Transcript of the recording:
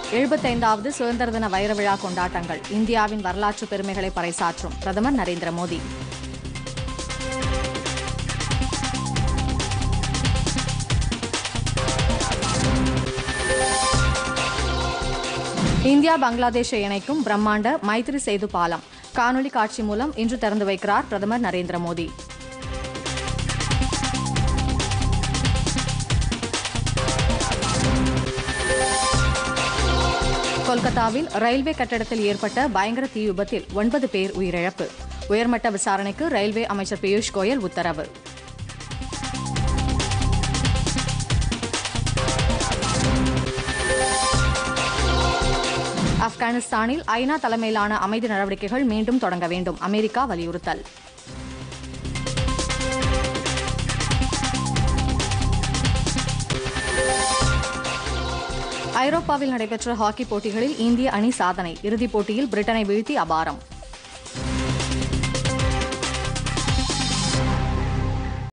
எழுபத்தைந்தாவது சுதந்திர தின வைர விழா கொண்டாட்டங்கள் இந்தியாவின் வரலாற்று பெருமைகளை பறைசாற்றும் பிரதமர் நரேந்திர மோடி இந்தியா பங்களாதேஷை இணைக்கும் பிரம்மாண்ட மைத்ரி சேது பாலம் காணொலி காட்சி மூலம் இன்று திறந்து வைக்கிறார் பிரதமர் நரேந்திர மோடி கொல்கத்தாவில் ரயில்வே கட்டடத்தில் ஏற்பட்ட பயங்கர தீ விபத்தில் ஒன்பது பேர் உயிரிழப்பு உயர்மட்ட விசாரணைக்கு ரயில்வே அமைச்சர் பியூஷ் கோயல் உத்தரவு ஆப்கானிஸ்தானில் ஐநா தலைமையிலான அமைதி நடவடிக்கைகள் மீண்டும் தொடங்க வேண்டும் அமெரிக்கா வலியுறுத்தல் ஐரோப்பாவில் நடைபெற்ற ஹாக்கி போட்டிகளில் இந்திய அணி சாதனை இறுதிப் போட்டியில் பிரிட்டனை வீழ்த்தி அபாரம்